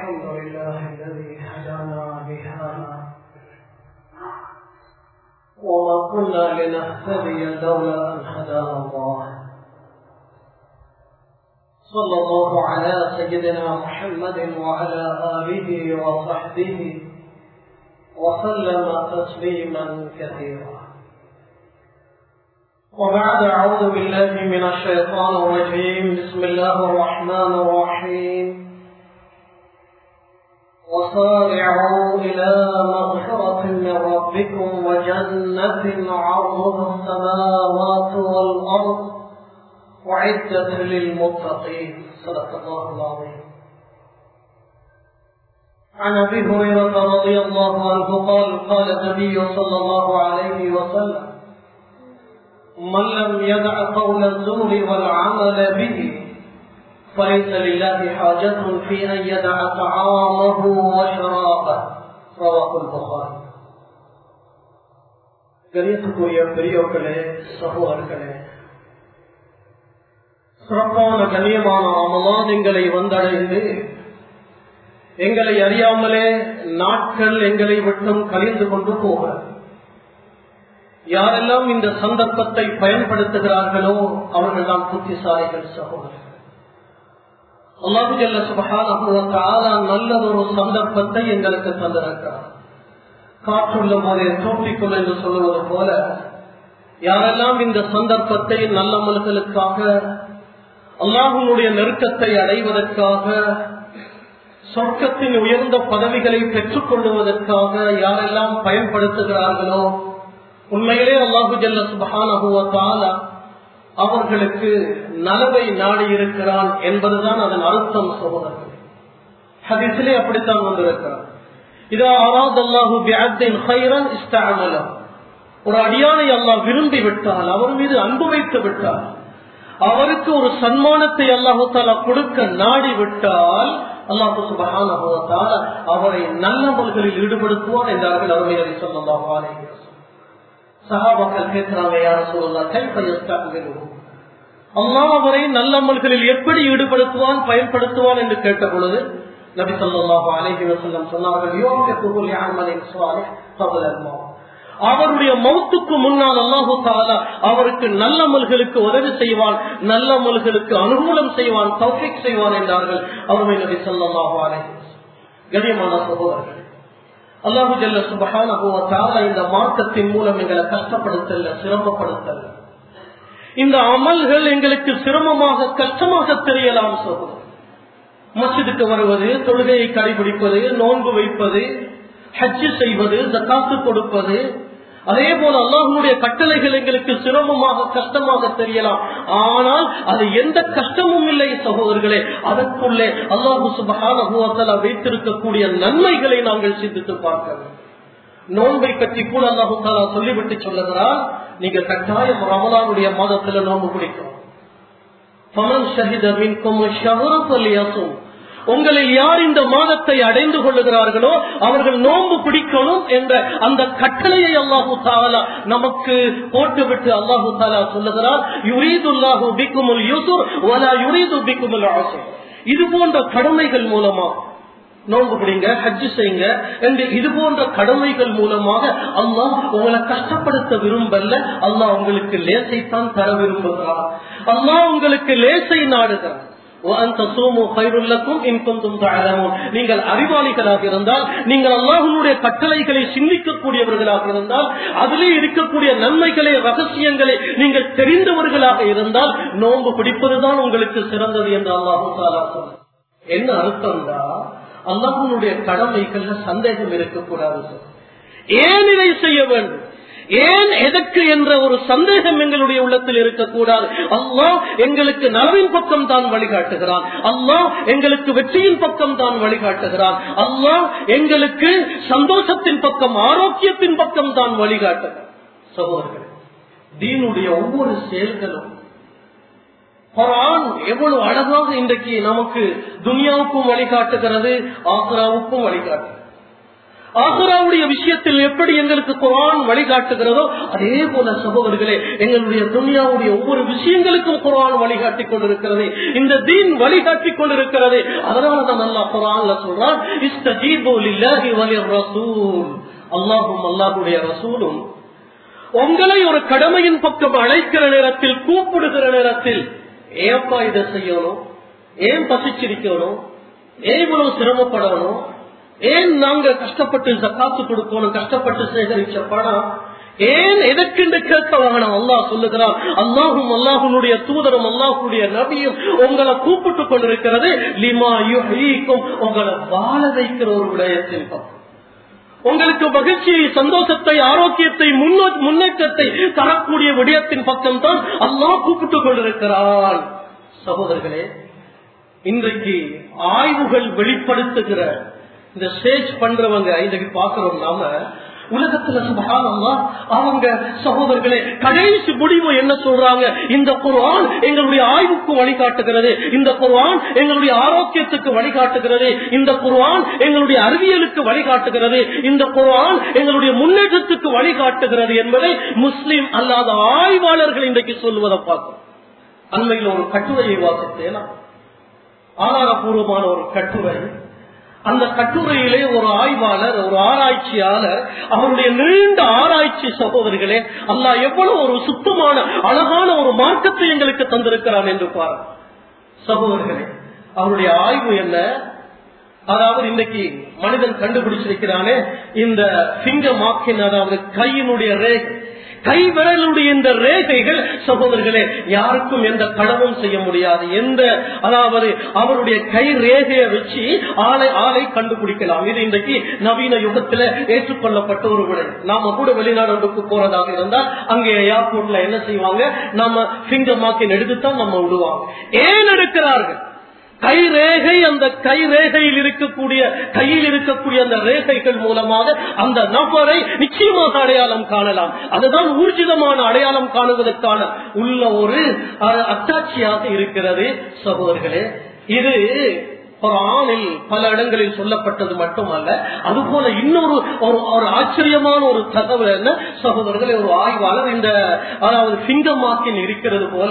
الحمد لله الذي هدانا بهذا وما كنا لنهتدي لولا أن هدانا الله صلى الله على سيدنا محمد وعلى آله وصحبه وسلم تسليما كثيرا وبعد أعوذ بالله من الشيطان الرجيم بسم الله الرحمن الرحيم وصارعوا إلى مغفرة من ربكم وجنة عرضها السماوات والأرض وعدة للمتقين صدق الله العظيم عن ابي هريره رضي الله عنه قال قال النبي صلى الله عليه وسلم من لم يدع قول الزور والعمل به فليس لله حاجة في أن يدع طعامه وشرابه رواه البخاري கணியத்துக்குரிய பெரியோர்களே சகோதரர்களே சிறப்பான கண்ணியமான ரமலான் எங்களை வந்தடைந்து எங்களை அறியாமலே நாட்கள் எங்களை விட்டும் கழிந்து கொண்டு போக யாரெல்லாம் இந்த சந்தர்ப்பத்தை பயன்படுத்துகிறார்களோ அவர்கள் தான் புத்திசாலிகள் சகோதரர்கள் அல்லாஹு ஜல்ல சுபஹான நல்ல ஒரு சந்தர்ப்பத்தை எங்களுக்கு தந்திருக்கிறார் காற்றுள்ள போதே தோற்றிக்கொள் என்று சொல்லுவது போல யாரெல்லாம் இந்த சந்தர்ப்பத்தை நல்லமல்களுக்காக அல்லாஹனுடைய நெருக்கத்தை அடைவதற்காக சொர்க்கத்தின் உயர்ந்த பதவிகளை பெற்றுக் கொள்ளுவதற்காக யாரெல்லாம் பயன்படுத்துகிறார்களோ உண்மையிலே அல்லாஹு ஜல்ல சுபஹான அவர்களுக்கு நலவை நாடி இருக்கிறான் என்பதுதான் அதன் அர்த்தம் சகோதரர்கள் ஹதிசிலே அப்படித்தான் வந்திருக்கிறார் இதா அராத் அல்லாஹு ஹைரன் இஸ்தாமலம் ஒரு அடியானை அல்லாஹ் விரும்பி விட்டால் அவர் மீது அன்பு வைத்து விட்டால் அவருக்கு ஒரு சன்மானத்தை அல்லாஹு தாலா கொடுக்க நாடி விட்டால் அல்லாஹு சுபகான அவரை நல்லவர்களில் ஈடுபடுத்துவான் என்றார்கள் அருமை அலி சொல்லாஹ் சகாபாக்கள் கேட்கிறாங்க யார சொல்லலாம் கைப்பயஸ்தாகும் அல்லாஹ் அவரை நல்லமல்களில் எப்படி ஈடுபடுத்துவான் பயன்படுத்துவான் என்று கேட்ட பொழுது நபி சொல்லாஹு அலைஹி வசல்லம் சொன்னார்கள் அவருடைய மௌத்துக்கு முன்னால் அல்லாஹு தாலா அவருக்கு நல்ல மல்களுக்கு உதவி செய்வான் நல்ல மல்களுக்கு அனுகூலம் செய்வான் தௌஃபிக் செய்வான் என்றார்கள் அவருடைய நபி சொல்லாஹு அலைஹி கண்ணியமான சகோதரர்கள் அல்லாஹு ஜல்ல சுபகான இந்த மார்க்கத்தின் மூலம் எங்களை கஷ்டப்படுத்தல சிரமப்படுத்தல இந்த அமல்கள் எங்களுக்கு சிரமமாக கஷ்டமாக தெரியலாம் சகோதரர் மசிதுக்கு வருவது தொழுகையை கடைபிடிப்பது நோன்பு வைப்பது ஹஜ்ஜு செய்வது ஜக்காத்து கொடுப்பது அதே போல அல்லாஹனுடைய கட்டளைகள் எங்களுக்கு சிரமமாக கஷ்டமாக தெரியலாம் ஆனால் அது எந்த கஷ்டமும் இல்லை சகோதரர்களே அதற்குள்ளே அல்லாஹு சுபகான வைத்திருக்கக்கூடிய நன்மைகளை நாங்கள் சிந்தித்து பார்க்க நோன்பை பற்றி கூட அல்லாஹு தாலா சொல்லிவிட்டு சொல்லுகிறார் நீங்க கட்டாயம் ரமலானுடைய மாதத்துல நோன்பு பிடிக்கும் பமன் ஷஹித மின்கும் ஷஹரும் உங்களை யார் இந்த மாதத்தை அடைந்து கொள்ளுகிறார்களோ அவர்கள் நோன்பு பிடிக்கணும் என்ற அந்த கட்டளையை அல்லாஹு தாலா நமக்கு போட்டுவிட்டு அல்லாஹு தாலா சொல்லுகிறார் யுரீதுல்லாஹு பிக்குமுல் யூசுர் வலா யுரீது பிக்குமுல் ஆசம் இது போன்ற கடமைகள் மூலமா நோன்பு பிடிங்க ஹஜ்ஜு செய்யுங்க என்று இது போன்ற கடமைகள் மூலமாக அல்லாஹ் உங்களை கஷ்டப்படுத்த விரும்பல அல்லாஹ் உங்களுக்கு லேசைத்தான் தர விரும்புகிறார் அல்லாஹ் உங்களுக்கு லேசை நாடுகிறார் நீங்கள் அறிவாளிகளாக இருந்தால் நீங்கள் அல்லாஹனுடைய கட்டளைகளை சிந்திக்கக்கூடியவர்களாக இருந்தால் அதிலே இருக்கக்கூடிய நன்மைகளை ரகசியங்களை நீங்கள் தெரிந்தவர்களாக இருந்தால் நோன்பு பிடிப்பதுதான் உங்களுக்கு சிறந்தது என்று அல்லாஹு என்ன அர்த்தம் தான் அல்லாஹனுடைய கடமைகள்ல சந்தேகம் இருக்கக்கூடாது ஏன் இதை செய்ய வேண்டும் ஏன் எதற்கு என்ற ஒரு சந்தேகம் எங்களுடைய உள்ளத்தில் இருக்கக்கூடாது அல்லாஹ் எங்களுக்கு நலவின் பக்கம் தான் வழிகாட்டுகிறான் அல்லாஹ் எங்களுக்கு வெற்றியின் பக்கம் தான் வழிகாட்டுகிறான் அல்லாஹ் எங்களுக்கு சந்தோஷத்தின் பக்கம் ஆரோக்கியத்தின் பக்கம் தான் வழிகாட்டுகிறான் சகோதரர்கள் தீனுடைய ஒவ்வொரு செயல்களும் குரான் எவ்வளவு அழகாக இன்றைக்கு நமக்கு துனியாவுக்கும் வழிகாட்டுகிறது ஆக்ராவுக்கும் வழிகாட்டுகிறது ஆஹராவுடைய விஷயத்தில் எப்படி எங்களுக்கு குரான் வழிகாட்டுகிறதோ அதே போல சகோதரர்களே எங்களுடைய துனியாவுடைய ஒவ்வொரு விஷயங்களுக்கும் குரான் வழிகாட்டிக் கொண்டிருக்கிறது இந்த தீன் வழிகாட்டிக் கொண்டிருக்கிறது அதனால தான் நல்லா குரான்ல சொல்றான் அல்லாஹும் அல்லாஹுடைய ரசூலும் உங்களை ஒரு கடமையின் பக்கம் அழைக்கிற நேரத்தில் கூப்பிடுகிற நேரத்தில் ஏப்பா இதை செய்யணும் ஏன் பசிச்சிருக்கணும் ஏன் இவ்வளவு சிரமப்படணும் ஏன் நாங்க கஷ்டப்பட்டு ஜக்காத்து கொடுக்கணும் கஷ்டப்பட்டு சேகரிச்ச பணம் ஏன் எதற்கென்று கேட்க வாங்கணும் அல்லாஹ் சொல்லுகிறான் அல்லாஹும் அல்லாஹுடைய தூதரும் அல்லாஹுடைய நபியும் உங்களை கூப்பிட்டு கொண்டிருக்கிறது லிமா யுஹீக்கும் உங்களை வாழ வைக்கிற ஒரு விடயத்தின் பக்கம் உங்களுக்கு மகிழ்ச்சியை சந்தோஷத்தை ஆரோக்கியத்தை முன்னேற்றத்தை தரக்கூடிய விடயத்தின் பக்கம் தான் அல்லாஹ் கூப்பிட்டுக் கொண்டிருக்கிறான் சகோதரர்களே இன்றைக்கு ஆய்வுகள் வெளிப்படுத்துகிற இந்த சேஜ் பண்றவங்க இன்றைக்கு பாக்குறோம் நாம உலகத்துல சுபகானம்மா அவங்க சகோதரர்களே கடைசி முடிவு என்ன சொல்றாங்க இந்த குர்ஆன் எங்களுடைய ஆய்வுக்கு வழிகாட்டுகிறது இந்த குர்ஆன் எங்களுடைய ஆரோக்கியத்துக்கு வழிகாட்டுகிறது இந்த குர்ஆன் எங்களுடைய அறிவியலுக்கு வழிகாட்டுகிறது இந்த குர்ஆன் எங்களுடைய முன்னேற்றத்துக்கு வழிகாட்டுகிறது என்பதை முஸ்லிம் அல்லாத ஆய்வாளர்கள் இன்றைக்கு சொல்வதை பார்க்கும் அண்மையில் ஒரு கட்டுரையை வாசித்தேன் ஆதாரபூர்வமான ஒரு கட்டுரை அந்த கட்டுரையிலே ஒரு ஆய்வாளர் ஒரு ஆராய்ச்சியாளர் அவருடைய நீண்ட ஆராய்ச்சி சகோதரிகளே அல்லாஹ் எவ்வளவு ஒரு சுத்தமான அழகான ஒரு மார்க்கத்தை எங்களுக்கு தந்திருக்கிறான் என்று பாரு சகோதரர்களே அவருடைய ஆய்வு என்ன அதாவது இன்னைக்கு மனிதன் கண்டுபிடிச்சிருக்கிறானே இந்த பிங்கர் மார்க்கின் அதாவது கையினுடைய ரேகை கை விரலுடைய இந்த ரேகைகள் சகோதரர்களே யாருக்கும் எந்த கடவும் செய்ய முடியாது எந்த அதாவது அவருடைய கை ரேகையை வச்சு ஆளை ஆளை கண்டுபிடிக்கலாம் இது இன்றைக்கு நவீன யுகத்துல ஏற்றுக்கொள்ளப்பட்ட ஒரு விடை நாம கூட வெளிநாடுகளுக்கு போறதாக இருந்தால் அங்கே ஏர்போர்ட்ல என்ன செய்வாங்க நம்ம பிங்கர் மார்க்கின் எடுத்துத்தான் நம்ம விடுவாங்க ஏன் எடுக்கிறார்கள் கை ரேகை அந்த கை ரேகையில் இருக்கக்கூடிய கையில் இருக்கக்கூடிய அந்த ரேகைகள் மூலமாக அந்த நபரை நிச்சயமாக அடையாளம் காணலாம் அதுதான் ஊர்ஜிதமான அடையாளம் காணுவதற்கான உள்ள ஒரு அத்தாட்சியாக இருக்கிறது சகோதரர்களே இது குரானில் பல இடங்களில் சொல்லப்பட்டது மட்டுமல்ல அதுபோல இன்னொரு ஒரு ஒரு ஆச்சரியமான ஒரு தகவல் என்ன சகோதரர்களே ஒரு ஆய்வாளர் இந்த அதாவது சிங்கமாக்கின் இருக்கிறது போல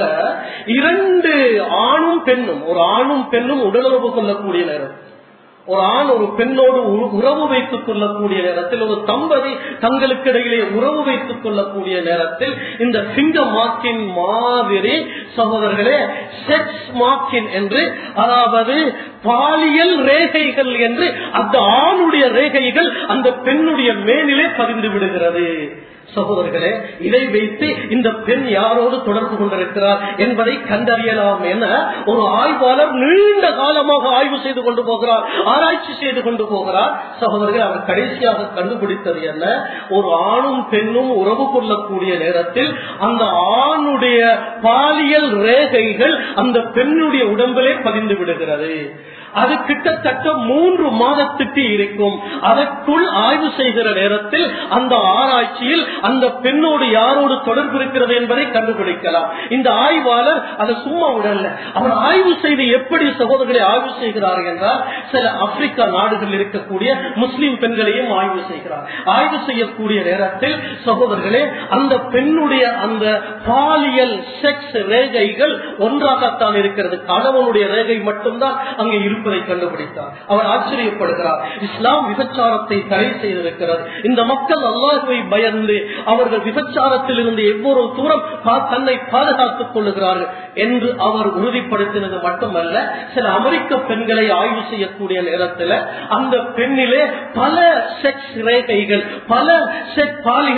இரண்டு ஆணும் பெண்ணும் ஒரு ஆணும் பெண்ணும் உடலுறவு கொள்ளக்கூடிய நேரம் ஒரு ஆண் ஒரு பெண்ணோடு உறவு வைத்துக் கொள்ளக்கூடிய நேரத்தில் ஒரு தம்பதி தங்களுக்கு இடையிலே உறவு வைத்துக் கொள்ளக்கூடிய நேரத்தில் இந்த சிங்க மார்க்கின் மாதிரி சகோதரர்களே செக்ஸ் மார்க்கின் என்று அதாவது பாலியல் ரேகைகள் என்று அந்த ஆணுடைய ரேகைகள் அந்த பெண்ணுடைய மேனிலே பதிந்து விடுகிறது சகோதரர்களே இதை வைத்து இந்த பெண் யாரோடு தொடர்பு கொண்டிருக்கிறார் என்பதை கண்டறியலாம் என ஒரு ஆய்வாளர் நீண்ட காலமாக ஆய்வு செய்து கொண்டு போகிறார் ஆராய்ச்சி செய்து கொண்டு போகிறார் சகோதரர்கள் அவர் கடைசியாக கண்டுபிடித்தது என்ன ஒரு ஆணும் பெண்ணும் உறவு கொள்ளக்கூடிய நேரத்தில் அந்த ஆணுடைய பாலியல் ரேகைகள் அந்த பெண்ணுடைய உடம்பிலே பதிந்து விடுகிறது அது கிட்டத்தட்ட மூன்று மாதத்துக்கு இருக்கும் அதற்குள் ஆய்வு செய்கிற நேரத்தில் அந்த ஆராய்ச்சியில் அந்த பெண்ணோடு யாரோடு தொடர்பு இருக்கிறது என்பதை கண்டுபிடிக்கலாம் இந்த ஆய்வாளர் அதை சும்மா விடல அவர் ஆய்வு செய்து எப்படி சகோதரர்களை ஆய்வு செய்கிறார் என்றால் சில ஆப்பிரிக்கா நாடுகளில் இருக்கக்கூடிய முஸ்லிம் பெண்களையும் ஆய்வு செய்கிறார் ஆய்வு செய்யக்கூடிய நேரத்தில் சகோதரர்களே அந்த பெண்ணுடைய அந்த பாலியல் செக்ஸ் ரேகைகள் ஒன்றாகத்தான் இருக்கிறது கணவனுடைய ரேகை மட்டும்தான் அங்கே இருப்பதை கண்டுபிடித்தார் அவர் ஆச்சரியப்படுகிறார் இஸ்லாம் விபச்சாரத்தை தடை செய்திருக்கிறது இந்த மக்கள் அல்லாஹுவை பயந்து அவர்கள் விபச்சாரத்தில் இருந்து எவ்வளவு தூரம் தன்னை பாதுகாத்துக் கொள்ளுகிறார்கள் என்று அவர் உறுதிப்படுத்தினது மட்டுமல்ல சில அமெரிக்க பெண்களை ஆய்வு செய்யக்கூடிய நேரத்தில் அந்த பெண்ணிலே பல செக்ஸ் ரேகைகள் பல செக் பாலிக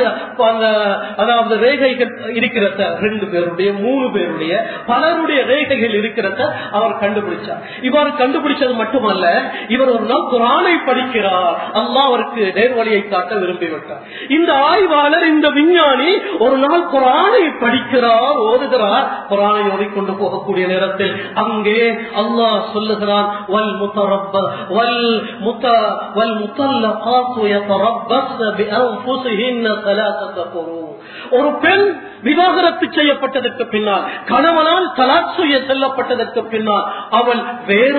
அதாவது ரேகைகள் இருக்கிறத ரெண்டு பேருடைய மூணு பேருடைய பலருடைய ரேகைகள் இருக்கிறத அவர் கண்டுபிடிச்சார் இவ்வாறு கண்டுபிடிச்சது மட்டுமல்ல இவர் ஒரு நாள் குரானை படிக்கிறார் அல்லா அவருக்கு நேர்வழியை காட்ட விரும்பிவிட்டார் இந்த ஆய்வாளர் இந்த விஞ்ஞானி ஒரு நாள் குரானை படிக்கிறார் ஓதுகிறார் குரானை ஓதிக்கொண்டு போகக்கூடிய நேரத்தில் அங்கே அல்லாஹ் சொல்லுகிறான் வல் முத்தரப்ப வல் முத்த வல் முத்தல்லகாத்து யதரப்பஸ்ன பிஅன்ஃபுஸிஹின்ன ثلاثه قرون ஒரு பெண் விவாகரத்து செய்யப்பட்டதற்கு பின்னால் கணவனால் தலாக் செய்ய செல்லப்பட்டதற்கு பின்னால் அவள் வேறொரு திருமணம்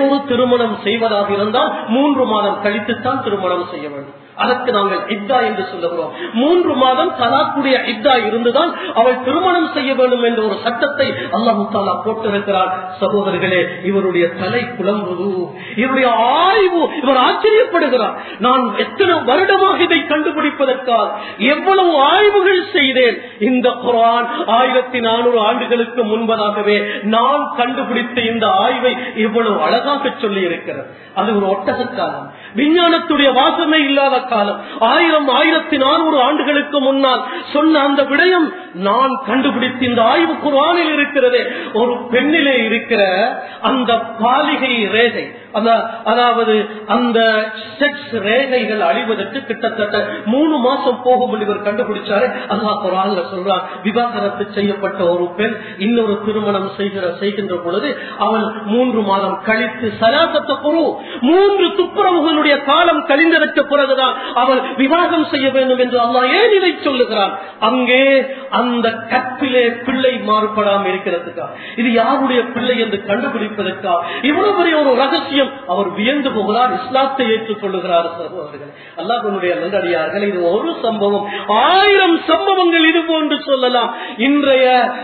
திருமணம் செய்வதாக இருந்தால் மூன்று மாதம் கழித்துத்தான் திருமணம் செய்ய வேண்டும் அதற்கு நாங்கள் இத்தா என்று சொல்லுகிறோம் மூன்று மாதம் தலாக்குடைய இத்தா இருந்துதான் அவள் திருமணம் செய்ய வேண்டும் என்ற ஒரு சட்டத்தை அல்லாஹு தாலா போட்டிருக்கிறார் சகோதரர்களே இவருடைய தலை குழம்புது இவருடைய ஆய்வு இவர் ஆச்சரியப்படுகிறார் நான் எத்தனை வருடமாக இதை கண்டுபிடிப்பதற்காக எவ்வளவு ஆய்வுகள் செய்தேன் இந்த குரான் ஆயிரத்தி நானூறு ஆண்டுகளுக்கு முன்பதாகவே நான் கண்டுபிடித்த இந்த ஆய்வை இவ்வளவு அழகாக சொல்லி இருக்கிறது அது ஒரு ஒட்டக காலம் விஞ்ஞானத்துடைய வாசமே இல்லாத காலம் ஆயிரம் ஆயிரத்தி நானூறு ஆண்டுகளுக்கு முன்னால் சொன்ன அந்த விடயம் நான் கண்டுபிடித்த இந்த ஆய்வு குரானில் இருக்கிறதே ஒரு பெண்ணிலே இருக்கிற அந்த பாலிகை ரேகை அந்த அதாவது அந்த செக்ஸ் ரேகைகள் அழிவதற்கு கிட்டத்தட்ட மூணு மாசம் போகும் இவர் கண்டுபிடிச்சாரு அல்லா குரான்ல சொல்றார் விவாகரத்து செய்யப்பட்ட ஒரு பெண் இன்னொரு திருமணம் செய்கிற செய்கின்ற பொழுது அவள் மூன்று மாதம் கழித்து சராசத்த குரு மூன்று துப்புரவுகளுடைய காலம் கழிந்ததற்கு பிறகுதான் அவள் விவாகம் செய்ய வேண்டும் என்று அல்லா ஏன் இதை சொல்லுகிறான் அங்கே அந்த கற்பிலே பிள்ளை மாறுபடாமல் இருக்கிறதுக்கா இது யாருடைய பிள்ளை என்று கண்டுபிடிப்பதற்கா இவ்வளவு பெரிய ஒரு ரகசியம் அவர் வியந்து போகிறார் இஸ்லாத்தை ஏற்றுக் கொள்ளுகிறார் சகோதரர்கள் அல்லாஹனுடைய நல்லடியார்கள் இது ஒரு சம்பவம் ஆயிரம் சம்பவங்கள் இது போன்று சொல்லலாம் இன்றைய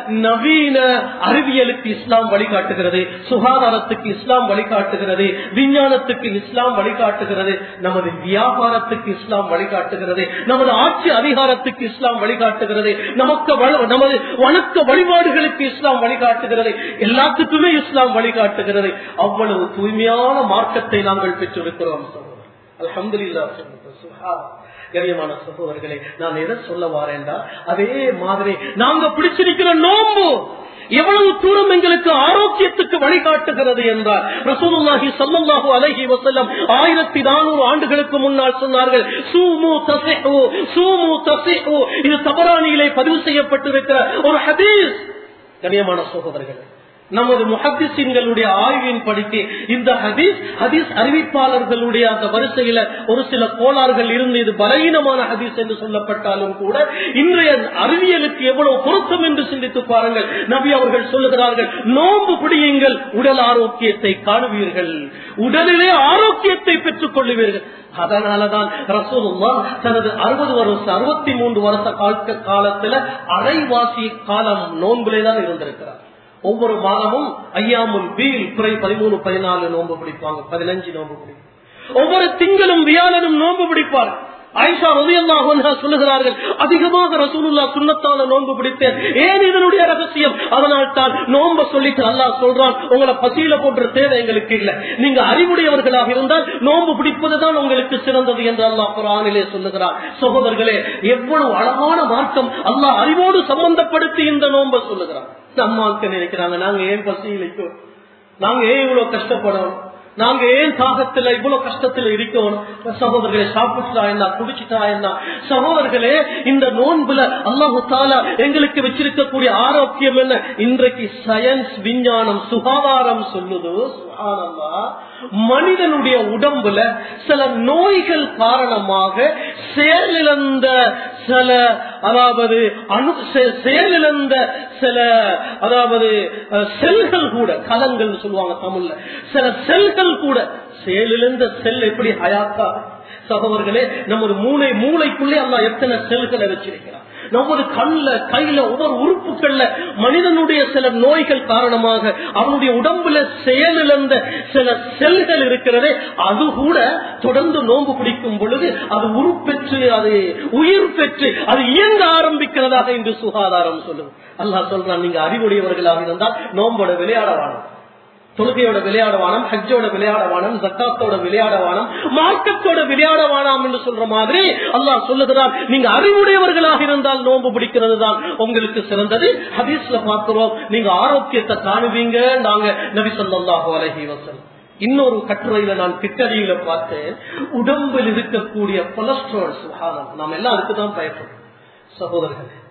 நவீன அறிவியலுக்கு இஸ்லாம் வழிகாட்டுகிறது சுகாதாரத்துக்கு இஸ்லாம் வழிகாட்டுகிறது விஞ்ஞானத்துக்கு இஸ்லாம் வழிகாட்டுகிறது நமது வியாபாரத்துக்கு இஸ்லாம் வழிகாட்டுகிறது நமது ஆட்சி அதிகாரத்துக்கு இஸ்லாம் வழிகாட்டுகிறது நமக்கு வள- நமது வணக்க வழிபாடுகளுக்கு இஸ்லாம் வழிகாட்டுகிறது எல்லாத்துக்குமே இஸ்லாம் வழிகாட்டுகிறது அவ்வளவு தூய்மையான மார்க்கத்தை நாங்கள் பெற்றிருக்கிறோம் அல்ஹம்துலில்லாஹ் சுப்ஹான் கரியமான சகோதரர்களே நான் எதை சொல்ல வாரேன்டா அதே மாதிரி நாங்க பிடிச்சிருக்கிற நோம்பு எவ்வளவு தூரம் எங்களுக்கு ஆரோக்கியத்துக்கு வழிகாட்டுகிறது என்றார் ரசூலுல்லாஹி ஸல்லல்லாஹு அலைஹி வஸல்லம் ஆயிரத்தி நானூறு ஆண்டுகளுக்கு முன்னால் சொன்னார்கள் சூமு தசிஹு சூமு தசிஹு இது தபரானியிலே பதிவு செய்யப்பட்டிருக்கிற ஒரு ஹதீஸ் கண்ணியமான சகோதரர்களே நமது முஹத்திசின்களுடைய ஆய்வின் படிக்கு இந்த ஹதீஸ் ஹதீஸ் அறிவிப்பாளர்களுடைய அந்த வரிசையில ஒரு சில கோளாறுகள் இருந்து இது பலவீனமான ஹதீஸ் என்று சொல்லப்பட்டாலும் கூட இன்றைய அறிவியலுக்கு எவ்வளவு பொருத்தம் என்று சிந்தித்து பாருங்கள் நபி அவர்கள் சொல்லுகிறார்கள் நோன்பு பிடியுங்கள் உடல் ஆரோக்கியத்தை காணுவீர்கள் உடலிலே ஆரோக்கியத்தை பெற்றுக் கொள்ளுவீர்கள் அதனாலதான் ரசூலுல்லா தனது அறுபது வருஷம் அறுபத்தி மூன்று வருஷ கால காலத்துல அரைவாசி காலம் நோன்பிலே தான் இருந்திருக்கிறார் ஒவ்வொரு மாதமும் ஐயாமுல் பீல் குறை பதிமூணு பதினாலு நோன்பு பிடிப்பாங்க பதினஞ்சு நோன்பு பிடிப்பாங்க ஒவ்வொரு திங்களும் வியாழனும் நோன்பு பிடிப்பார் ஆயிஷா ரலியல்லாஹு சொல்லுகிறார்கள் அதிகமாக ரசூலுல்லா சுண்ணத்தான நோன்பு பிடித்தேன் ஏன் இதனுடைய ரகசியம் அதனால் தான் நோன்ப சொல்லிட்டு அல்லாஹ் சொல்றான் உங்களை பசியில போன்ற தேவை எங்களுக்கு இல்ல நீங்க அறிவுடையவர்களாக இருந்தால் நோன்பு பிடிப்பதுதான் உங்களுக்கு சிறந்தது என்று அல்லாஹ் குரானிலே சொல்லுகிறார் சகோதரர்களே எவ்வளவு அழகான மார்க்கம் அல்லாஹ் அறிவோடு சம்பந்தப்படுத்தி இந்த நோன்பை சொல்லுகிறான் நம்ம ஆட்கள் நினைக்கிறாங்க நாங்க ஏன் பசியிலைக்கும் நாங்க ஏன் இவ்வளவு கஷ்டப்படணும் நாங்க ஏன் தாகத்துல இவ்வளவு கஷ்டத்துல இருக்கணும் சகோதரர்களே சாப்பிட்டா என்ன குடிச்சிட்டா என்ன சகோதரர்களே இந்த நோன்புல அல்லாஹு தாலா எங்களுக்கு வச்சிருக்கக்கூடிய ஆரோக்கியம் என்ன இன்றைக்கு சயின்ஸ் விஞ்ஞானம் சுகாதாரம் சொல்லுது சுகாதாரமா மனிதனுடைய உடம்புல சில நோய்கள் காரணமாக செயலிழந்த சில அதாவது அணு செ- செயலிழந்த சில அதாவது அஹ், செல்கள் கூட கலங்கள் சொல்லுவாங்க தமிழ்ல சில செல்கள் கூட செயலிழந்த செல் எப்படி ஹயாத்தா சகோதரர்களே நமது மூளை மூளைக்குள்ளே அல்லா எத்தனை செல்களை வச்சிருக்கிறார் நமது கண்ல கையில ஒவ்வொரு உறுப்புகள்ல மனிதனுடைய சில நோய்கள் காரணமாக அவனுடைய உடம்புல செயலிழந்த சில செல்கள் இருக்கிறதே அது கூட தொடர்ந்து நோன்பு பிடிக்கும் பொழுது அது உருப்பெற்று அது உயிர் பெற்று அது இயங்க ஆரம்பிக்கிறதாக என்று சுகாதாரம் சொல்லுது அல்லாஹ் சொல்றான் நீங்க அறிவுடையவர்களாக இருந்தால் நோம்போட விளையாட வாழும் தொழுகையோட விளையாடவானம் ஹஜ்ஜோட விளையாடவானம் ஜக்காத்தோட விளையாடவானம் மார்க்கத்தோட விளையாடவானாம் என்று சொல்ற மாதிரி அல்லாஹ் சொல்லுகிறான் நீங்க அறிவுடையவர்களாக இருந்தால் நோன்பு பிடிக்கிறது தான் உங்களுக்கு சிறந்தது ஹதீஸ்ல பார்க்கிறோம் நீங்க ஆரோக்கியத்தை காணுவீங்க நாங்க நபி சொல்லாஹு அலஹி வசல் இன்னொரு கட்டுரையில நான் கிட்டடியில பார்த்தேன் உடம்பில் இருக்கக்கூடிய கொலஸ்ட்ரால் சுகாதாரம் நாம் எல்லாம் அதுக்குதான் பயப்படும் சகோதரர்களே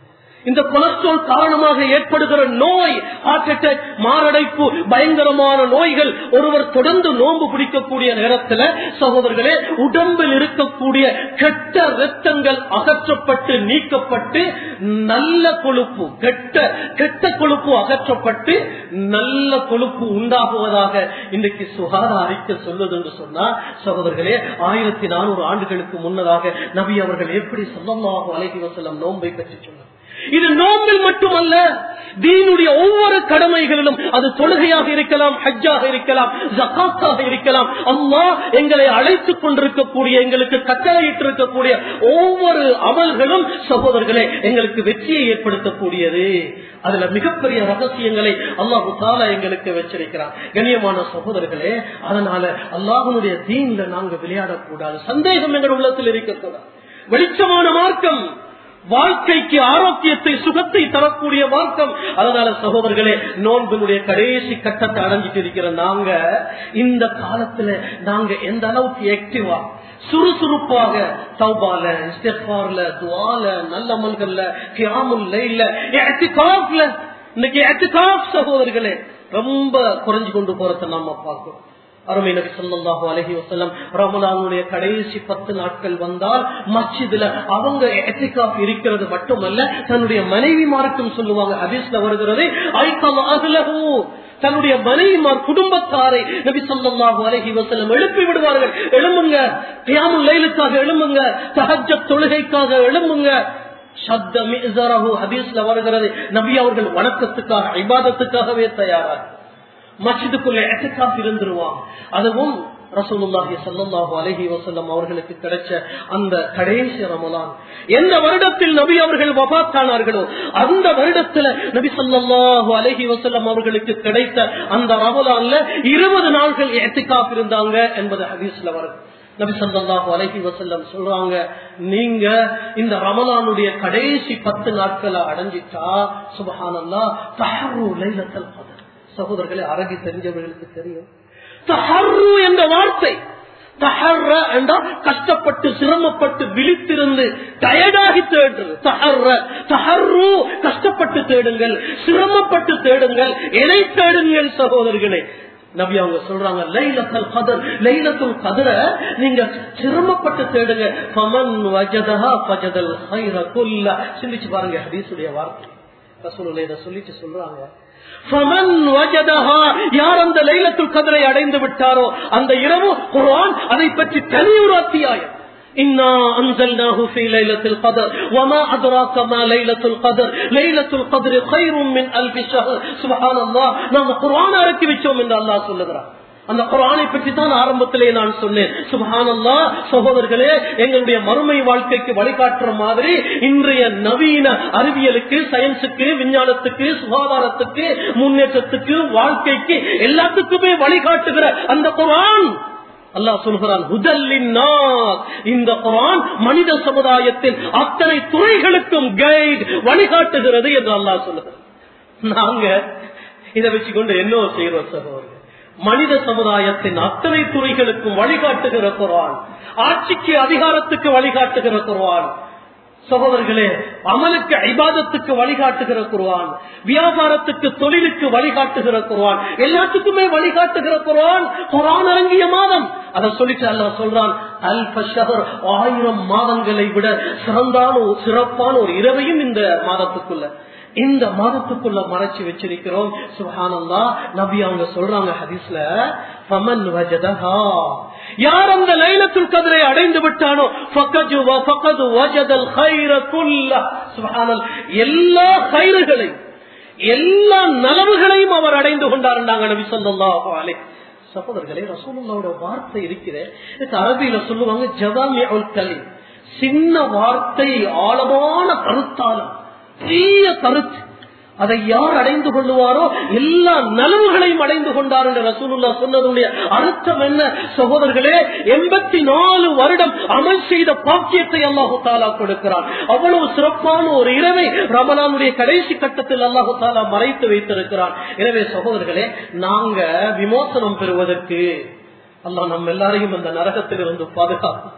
இந்த கொலஸ்ட்ரால் காரணமாக ஏற்படுகிற நோய் ஹார்ட் அட்டாக் மாரடைப்பு பயங்கரமான நோய்கள் ஒருவர் தொடர்ந்து நோன்பு பிடிக்கக்கூடிய நேரத்தில் சகோதரர்களே உடம்பில் இருக்கக்கூடிய கெட்ட ரத்தங்கள் அகற்றப்பட்டு நீக்கப்பட்டு நல்ல கொழுப்பு கெட்ட கெட்ட கொழுப்பு அகற்றப்பட்டு நல்ல கொழுப்பு உண்டாகுவதாக இன்றைக்கு சுகாதார அறிக்கை சொல்லுது என்று சொன்னா சகோதரர்களே ஆயிரத்தி நானூறு ஆண்டுகளுக்கு முன்னதாக நபி அவர்கள் எப்படி சொல்லமாக அலைகி வசல்லம் நோன்பை பற்றி சொன்னார் இது நோம்பில் மட்டுமல்ல தீனுடைய ஒவ்வொரு கடமைகளிலும் அது தொழுகையாக இருக்கலாம் ஹஜ்ஜாக இருக்கலாம் ஜக்காத்தாக இருக்கலாம் அம்மா எங்களை அழைத்துக் கொண்டிருக்கக்கூடிய எங்களுக்கு கட்டளையிட்டு இருக்கக்கூடிய ஒவ்வொரு அமல்களும் சகோதரர்களே எங்களுக்கு வெற்றியை ஏற்படுத்தக்கூடியது அதுல மிகப்பெரிய ரகசியங்களை அல்லாஹு தாலா எங்களுக்கு வச்சிருக்கிறார் கண்ணியமான சகோதரர்களே அதனால அல்லாஹனுடைய தீன்ல நாங்க விளையாடக்கூடாது சந்தேகம் எங்கள் உள்ளத்தில் இருக்கக்கூடாது வெளிச்சமான மார்க்கம் வாழ்க்கைக்கு ஆரோக்கியத்தை சுகத்தை தரக்கூடிய மார்க்கம் அதனால சகோதரர்களே நோன்பினுடைய கடைசி கட்டத்தை அடைஞ்சிட்டு இருக்கிற நாங்க இந்த காலத்துல நாங்க எந்த அளவுக்கு ஆக்டிவா சுறுசுறுப்பாக சௌபால இஸ்டெஃபார்ல துவால நல்ல மல்கள்ல கியாமுல்ல இல்ல எத்திகாப்ல இன்னைக்கு எத்திகாப் சகோதரர்களே ரொம்ப குறைஞ்சு கொண்டு போறத நாம பார்க்கிறோம் அருமை நபி சொல்லாஹு அலஹி வசல்லம் ரமலானுடைய கடைசி பத்து நாட்கள் வந்தால் மச்சிதுல அவங்க எத்திகாப் இருக்கிறது மட்டுமல்ல தன்னுடைய மனைவிமாருக்கும் சொல்லுவாங்க ஹதீஸ்ல வருகிறது ஐக்கம் அகலகு தன்னுடைய மனைவிமார் குடும்பத்தாரை நபி சொல்லாஹு அலஹி வசல்லம் எழுப்பி விடுவார்கள் எழும்புங்க தியாமுல் லைலுக்காக எழும்புங்க சஹஜ தொழுகைக்காக எழும்புங்க ஹதீஸ்ல வருகிறது நபி அவர்கள் வணக்கத்துக்காக இபாதத்துக்காகவே தயாராக மஸ்ஜிதுக்குள்ள எட்டக்காப் இருந்துருவான் அதுவும் ரசூலுல்லாஹி சல்லாஹூ அலஹி வசல்லம் அவர்களுக்கு கிடைச்ச அந்த கடைசி ரமலான் எந்த வருடத்தில் நபி அவர்கள் வபாத்தானார்களோ அந்த வருடத்துல நபி சல்லாஹூ அலஹி வசல்லம் அவர்களுக்கு கிடைத்த அந்த ரமலான்ல இருபது நாள்கள் எட்டுக்காப் இருந்தாங்க என்பது ஹதீஸ்ல வருது நபி சல்லாஹு அலஹி வசல்லம் சொல்றாங்க நீங்க இந்த ரமலானுடைய கடைசி பத்து நாட்களை அடைஞ்சிட்டா சுபஹானல்லா தஹரு லைலத்தல் கதர் சகோதரர்களே அரபி தெரிஞ்சவர்களுக்கு தெரியும் தஹர்ரு என்ற வார்த்தை தஹர்ர என்றால் கஷ்டப்பட்டு சிரமப்பட்டு விழித்திருந்து டயர்டாகி தேடுறது தஹர்ர தஹர்ரு கஷ்டப்பட்டு தேடுங்கள் சிரமப்பட்டு தேடுங்கள் எதை தேடுங்கள் சகோதரர்களே நபி அவங்க சொல்றாங்க லைலத்தல் கதர் லைலத்துல் கதர நீங்க சிரமப்பட்டு தேடுங்க ஃபமன் வஜதஹா ஃபஜதல் ஹைர குல்ல சிந்திச்சு பாருங்க ஹதீஸுடைய வார்த்தை ரசூலுல்லாஹி இதை சொல்லிட்டு சொல்றாங்க யார் அந்த லைலத்துல் கதரை அடைந்து விட்டாரோ அந்த இரவு குர்ஆன் அதை பற்றி தனி ஒரு அத்தியாயம் إنا أنزلناه في ليلة القدر وما أدراك ما ليلة القدر ليلة القدر خير من ألف شهر سبحان الله نعم قرآن أركي بيشوم من الله சொல்லுகிறார் அந்த குரானை பற்றி தான் ஆரம்பத்திலே நான் சொன்னேன் சுபஹானல்லா சகோதரர்களே எங்களுடைய மறுமை வாழ்க்கைக்கு வழிகாட்டுற மாதிரி இன்றைய நவீன அறிவியலுக்கு சயின்ஸுக்கு விஞ்ஞானத்துக்கு சுகாதாரத்துக்கு முன்னேற்றத்துக்கு வாழ்க்கைக்கு எல்லாத்துக்குமே வழிகாட்டுகிற அந்த குரான் அல்லாஹ் சொல்கிறான் இந்த குரான் மனித சமுதாயத்தின் அத்தனை துறைகளுக்கும் கைட் வழிகாட்டுகிறது என்று அல்லாஹ் சொல்லுகிறார் நாங்க இதை வச்சுக்கொண்டு என்ன செய்யறோம் சகோதரர் மனித சமுதாயத்தின் அத்தனை துறைகளுக்கும் வழிகாட்டுகிற குரான் ஆட்சிக்கு அதிகாரத்துக்கு வழிகாட்டுகிற குரான் சகோதரர்களே அமலுக்கு ஐபாதத்துக்கு வழிகாட்டுகிற குருவான் வியாபாரத்துக்கு தொழிலுக்கு வழிகாட்டுகிற குருவான் எல்லாத்துக்குமே வழிகாட்டுகிற குருவான் குரான் இறங்கிய மாதம் அதை சொல்லிட்டு அல்ல சொல்றான் அல் பஷர் ஆயிரம் மாதங்களை விட சிறந்தான சிறப்பான ஒரு இரவையும் இந்த மாதத்துக்குள்ள இந்த மாதத்துக்குள்ள மறைச்சு வச்சிருக்கிறோம் சுஹானந்தா நபி அவங்க சொல்றாங்க ஹதீஸ்ல ஃபமன் வஜதஹா யார் அந்த லைலத்துல் கதிரை அடைந்து விட்டானோ ஃபகஜு வஃபகது வஜதல் கைர குல்ல சுப்ஹானல் எல்லா கைறுகளையும் எல்லா நலவுகளையும் அவர் அடைந்து கொண்டாருண்டாங்க நபி ஸல்லல்லாஹு அலைஹி சகோதரர்களே ரசூலுல்லாவோட வார்த்தை இருக்கிறேன் இதுக்கு அரபியில சொல்லுவாங்க ஜவாமியுல் கலீம் சின்ன வார்த்தை ஆழமான கருத்தாலும் பெரிய கருத்து அதை யார் அடைந்து கொள்ளுவாரோ எல்லா நலவுகளையும் அடைந்து கொண்டார் என்று ரசூலுல்லா சொன்னதுடைய அர்த்தம் என்ன சகோதரர்களே எண்பத்தி நாலு வருடம் அமல் செய்த பாக்கியத்தை அல்லாஹு தாலா கொடுக்கிறார் அவ்வளவு சிறப்பான ஒரு இரவை ரமலானுடைய கடைசி கட்டத்தில் அல்லாஹு தாலா மறைத்து வைத்திருக்கிறார் எனவே சகோதரர்களே நாங்க விமோசனம் பெறுவதற்கு அல்லாஹ் நம்ம எல்லாரையும் அந்த நரகத்தில் இருந்து பாதுகாப்பு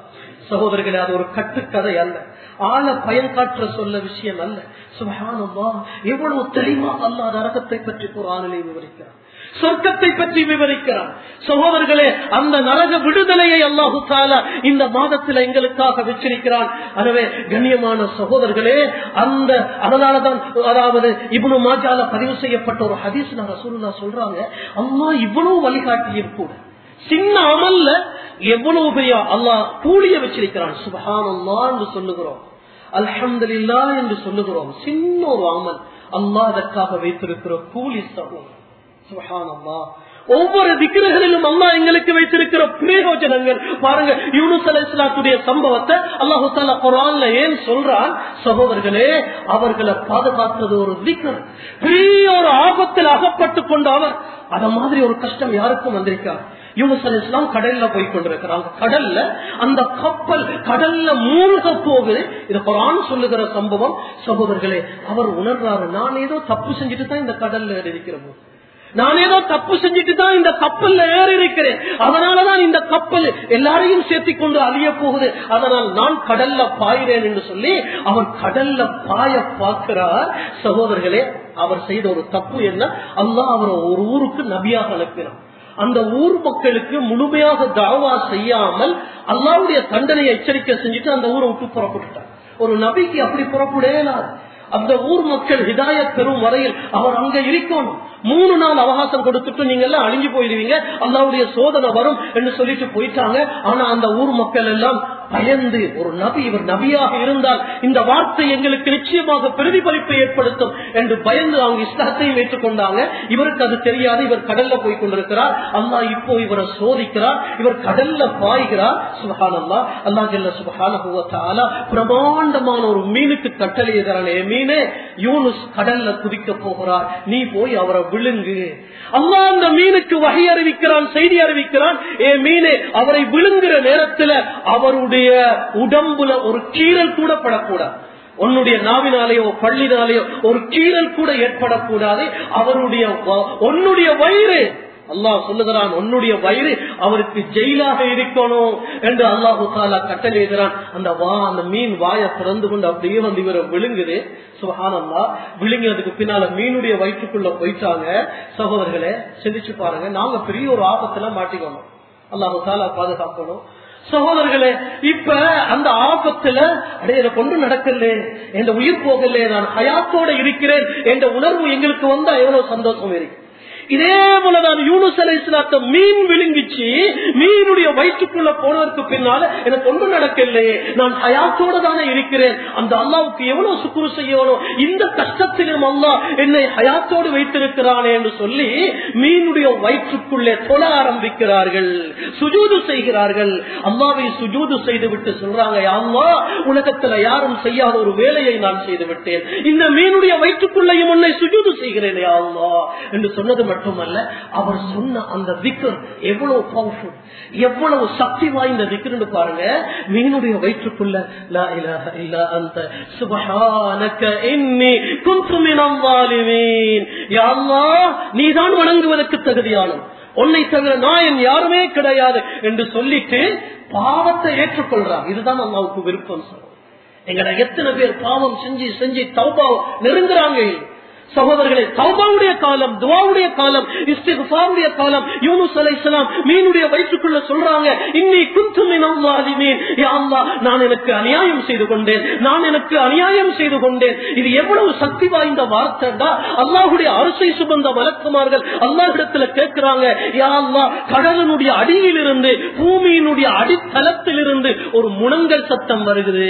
சகோதரர்களே அது ஒரு கட்டுக்கதை அல்ல ஆழ பயன்காற்ற சொல்ல விஷயம் அல்ல சுபஹானல்லா எவ்வளவு தெளிவா அல்லாஹ் நரகத்தை பற்றி குரானிலே விவரிக்கிறார் சொர்க்கத்தை பற்றி விவரிக்கிறார் சகோதரர்களே அந்த நரக விடுதலையை அல்லாஹு தாலா இந்த மாதத்தில் எங்களுக்காக வச்சிருக்கிறான் எனவே கண்ணியமான சகோதரர்களே அந்த அதனாலதான் அதாவது இவ்வளவு மாஜால பதிவு செய்யப்பட்ட ஒரு ஹதீஸ் ரசூலுல்லா சொல்றாங்க அம்மா இவ்வளவு வழிகாட்டியும் கூட சின்ன அமல்ல எவ்வளவு பெரிய அல்லாஹ் கூலிய வச்சிருக்கிறான் சுபஹானல்லா என்று சொல்லுகிறோம் அல்ஹம்துலில்லா என்று சொல்லுகிறோம் சின்ன ஒரு அமல் அல்லாஹ் அதற்காக வைத்திருக்கிற கூலி சகோதரர் சுபஹானல்லா ஒவ்வொரு திக்கிரகளிலும் அல்லா எங்களுக்கு வைத்திருக்கிற பிரயோஜனங்கள் பாருங்க யூனுஸ் அலை இஸ்லாத்துடைய சம்பவத்தை அல்லாஹு தாலா குரான்ல ஏன் சொல்றான் சகோதரர்களே அவர்களை பாதுகாத்தது ஒரு திக்கர் பெரிய ஒரு ஆபத்தில் அகப்பட்டு கொண்ட அவர் அத மாதிரி ஒரு கஷ்டம் யாருக்கும் வந்திருக்கார் யூனுஸ் அலி இஸ்லாம் கடல்ல போய் கொண்டிருக்கிறாங்க கடல்ல அந்த கப்பல் கடல்ல மூழ்க போகுது இது குரான் சொல்லுகிற சம்பவம் சகோதரர்களே அவர் உணர்றாரு நான் ஏதோ தப்பு செஞ்சுட்டு தான் இந்த கடல்ல இருக்கிற போது நான் ஏதோ தப்பு செஞ்சுட்டு தான் இந்த கப்பல்ல ஏறி இருக்கிறேன் அதனாலதான் இந்த கப்பல் எல்லாரையும் சேர்த்தி கொண்டு அழிய போகுது அதனால் நான் கடல்ல பாயிறேன் என்று சொல்லி அவர் கடல்ல பாய பார்க்கிறார் சகோதரர்களே அவர் செய்த ஒரு தப்பு என்ன அல்லாஹ் அவரை ஒரு ஊருக்கு நபியாக அனுப்பினார் அந்த ஊர் மக்களுக்கு முழுமையாக தாவா செய்யாமல் அல்லாவுடைய தண்டனை எச்சரிக்கை செஞ்சுட்டு அந்த ஊரை விட்டு புறப்பட்டுட்டார் ஒரு நபிக்கு அப்படி புறப்படேனார் அந்த ஊர் மக்கள் ஹிதாய பெறும் வரையில் அவர் அங்க இருக்கணும் மூணு நாள் அவகாசம் கொடுத்துட்டு நீங்க எல்லாம் அழிஞ்சு போயிருவீங்க அல்லாவுடைய சோதனை வரும் என்று சொல்லிட்டு போயிட்டாங்க ஆனா அந்த ஊர் மக்கள் எல்லாம் பயந்து ஒரு நபி இவர் நபியாக இருந்தால் இந்த வார்த்தை எங்களுக்கு நிச்சயமாக பிரதிபலிப்பை ஏற்படுத்தும் என்று பயந்து அவங்க இஷ்டத்தையும் ஏற்றுக்கொண்டாங்க இவருக்கு அது தெரியாது இவர் கடல்ல போய் கொண்டிருக்கிறார் அல்லா இப்போ இவரை சோதிக்கிறார் இவர் கடல்ல பாய்கிறார் சுபஹான் அல்லா அல்லா ஜல்ல சுபஹான பிரமாண்டமான ஒரு மீனுக்கு கட்டளை தரானே மீனே யூனுஸ் கடல்ல குதிக்க போகிறார் நீ போய் அவரை விழுங்கு அல்லா அந்த மீனுக்கு வகை அறிவிக்கிறான் செய்தி அறிவிக்கிறான் ஏ மீனே அவரை விழுங்குற நேரத்துல அவருடைய உடம்புல ஒரு கீரல் கூட படக்கூடாது உன்னுடைய நாவினாலேயோ பள்ளினாலேயோ ஒரு கீரல் கூட ஏற்படக்கூடாது அவருடைய உன்னுடைய வயிறு அல்லாஹ் சொல்லுகிறான் உன்னுடைய வயிறு அவருக்கு ஜெயிலாக இருக்கணும் என்று அல்லாஹு தாலா கட்டளை எழுதுறான் அந்த வா அந்த மீன் வாயை திறந்து கொண்டு அப்படியே வந்து இவரை விழுங்குது சுகானந்தா விழுங்கினதுக்கு பின்னால மீனுடைய வயிற்றுக்குள்ள போயிட்டாங்க சகோதரர்களே சிந்திச்சு பாருங்க நாங்க பெரிய ஒரு ஆபத்துல மாட்டிக்கணும் அல்லாஹு தாலா பாதுகாக்கணும் சகோதரர்களே இப்ப அந்த ஆபத்துல அடைய கொண்டு நடக்கல என்ற உயிர் போகல நான் ஹயாத்தோட இருக்கிறேன் என்ற உணர்வு எங்களுக்கு வந்தா எவ்வளவு சந்தோஷம் இருக்கு இதே போலதான் யூனுஸ் அலை இஸ்லாத்த மீன் விழுங்கிச்சு மீனுடைய வயிற்றுக்குள்ள போனதற்கு பின்னால எனக்கு ஒன்றும் நடக்கலையே நான் ஹயாத்தோட தானே இருக்கிறேன் அந்த அல்லாவுக்கு எவ்வளவு சுக்குரு செய்யணும் இந்த கஷ்டத்திலும் அல்லா என்னை ஹயாத்தோடு வைத்திருக்கிறானே என்று சொல்லி மீனுடைய வயிற்றுக்குள்ளே தொழ ஆரம்பிக்கிறார்கள் சுஜூது செய்கிறார்கள் அம்மாவை சுஜூது செய்து விட்டு சொல்றாங்க அம்மா உலகத்துல யாரும் செய்யாத ஒரு வேலையை நான் செய்து விட்டேன் இந்த மீனுடைய வயிற்றுக்குள்ளேயும் உன்னை சுஜூது செய்கிறேன் அம்மா என்று சொன்னது மட்டுமல்ல அவர் சொன்ன அந்த விக்கர் எவ்வளவு பவர்ஃபுல் எவ்வளவு சக்தி வாய்ந்த விக்கர்னு பாருங்க மீனுடைய வயிற்றுக்குள்ள லா இலாஹ இல்லா அந்த சுபஹானக இன்னி குன்து மினல் வாலிமீன் யா அல்லாஹ் நீதான் வணங்குவதற்கு தகுதியானவன் உன்னை தவிர நான் யாருமே கிடையாது என்று சொல்லிட்டு பாவத்தை ஏற்றுக்கொள்றான் இதுதான் அல்லாவுக்கு விருப்பம் சொல்றோம் எங்கட எத்தனை பேர் பாவம் செஞ்சு செஞ்சு தௌபா நெருங்குறாங்க சகோதரர்களே தௌபாவுடைய காலம் துவாவுடைய காலம் இஸ்திஃபாருடைய காலம் யூனுஸ் அலைஹிஸ்ஸலாம் மீனுடைய வயிற்றுக்குள்ள சொல்றாங்க இன்னி குந்து மினல்லாலிமீன் யா அல்லாஹ் நான் எனக்கு அநியாயம் செய்து கொண்டேன் நான் எனக்கு அநியாயம் செய்து கொண்டேன் இது எவ்வளவு சக்தி வாய்ந்த வார்த்தைடா அல்லாஹ்வுடைய அரசை சுமந்த வழக்குமார்கள் அல்லாஹ்விடத்துல கேட்கிறாங்க யா அல்லாஹ் கடலினுடைய அடியிலிருந்து பூமியினுடைய அடித்தளத்திலிருந்து ஒரு முழங்கல் சத்தம் வருகிறது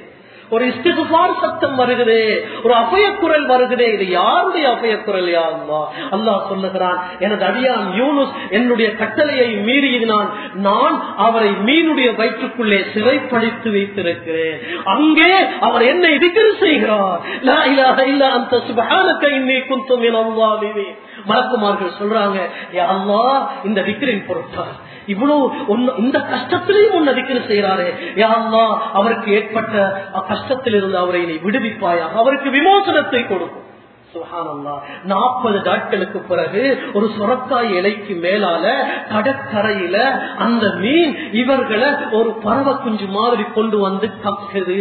ஒரு இஸ்திகுபார் சத்தம் வருகிறது ஒரு அபயக்குரல் வருகிறது இது யாருடைய அபயக்குரல் யாருமா அல்லாஹ் சொல்லுகிறான் எனது அடியான் யூனுஸ் என்னுடைய கட்டளையை மீறினான் நான் அவரை மீனுடைய வயிற்றுக்குள்ளே சிறைப்படுத்தி வைத்திருக்கிறேன் அங்கே அவர் என்னை திகர் செய்கிறார் லா இலாஹ இல்லா அந்த சுபஹானக இன்னி குன்து மினல் வாலிமீன் மலக்குமார்கள் சொல்றாங்க யா அல்லாஹ் இந்த விக்கிரின் பொருட்டார் இவ்வளவு இந்த கஷ்டத்திலையும் உன்னை திக்கிற செய்யறாரு யாருமா அவருக்கு ஏற்பட்ட கஷ்டத்திலிருந்து அவரை நீ விடுவிப்பாயா அவருக்கு விமோசனத்தை கொடுக்கும் நாற்பது நாட்களுக்கு பிறகு ஒரு சுரக்காய் இலைக்கு மேலால கடற்கரையில அந்த மீன் இவர்களை ஒரு பறவை குஞ்சு மாதிரி கொண்டு வந்து கக்குது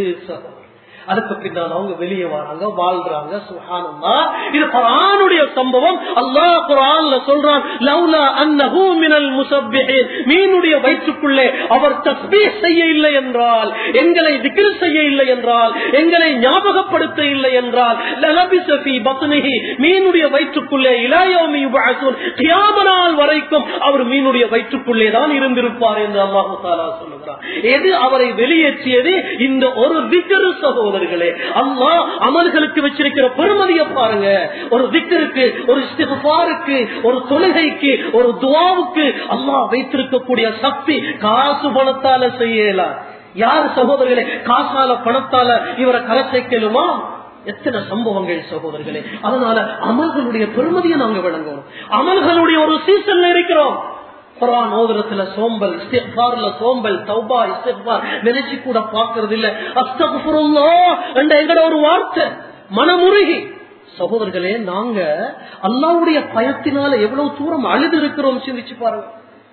அதுக்கு பின்னால் அவங்க வெளியே வராங்க வாழ்றாங்க சுஹானம்மா இது குரானுடைய சம்பவம் அல்லாஹ் குரான்ல சொல்றான் லவ்லா அன்னஹு மினல் முஸப்பிஹீன் மீனுடைய வயிற்றுக்குள்ளே அவர் தஸ்பீஹ் செய்ய இல்லை என்றால் எங்களை திக்ர் செய்ய இல்லை என்றால் எங்களை ஞாபகப்படுத்த இல்லை என்றால் லலபிஸ ஃபீ பத்னிஹி மீனுடைய வயிற்றுக்குள்ளே இலா யௌமி யுபஅஸூன் கியாம நாள் வரைக்கும் அவர் மீனுடைய வயிற்றுக்குள்ளே தான் இருந்திருப்பார் என்று அல்லாஹ் தஆலா சொல்லுகிறார் எது அவரை வெளியேற்றியது இந்த ஒரு திக்ர் சகோதரர்களே அல்லாஹ் அமல்களுக்கு வச்சிருக்கிற பெருமதியை பாருங்க ஒரு திக்கருக்கு ஒரு இஸ்திஃபாருக்கு ஒரு தொழுகைக்கு ஒரு துவாவுக்கு அல்லாஹ் வைத்திருக்கக்கூடிய சக்தி காசு பணத்தால செய்யலாம் யார் சகோதரர்களே காசால பணத்தால இவரை கரை சேர்க்கலுமா எத்தனை சம்பவங்கள் சகோதரர்களே அதனால அமல்களுடைய பெருமதியை நாங்க விளங்குவோம் அமல்களுடைய ஒரு சீசன்ல இருக்கிறோம் குரான் ஓதுறத்துல சோம்பல் இஸ்திஃபார்ல சோம்பல் தௌபா இஸ்திஃபார் நினைச்சு கூட பாக்குறது இல்ல அஸ்தகுஃபுருல்லா என்ற எங்கட ஒரு வார்த்தை மனமுருகி சகோதரர்களே நாங்க அல்லாவுடைய பயத்தினால எவ்வளவு தூரம் அழுது இருக்கிறோம் சிந்திச்சு பாருங்க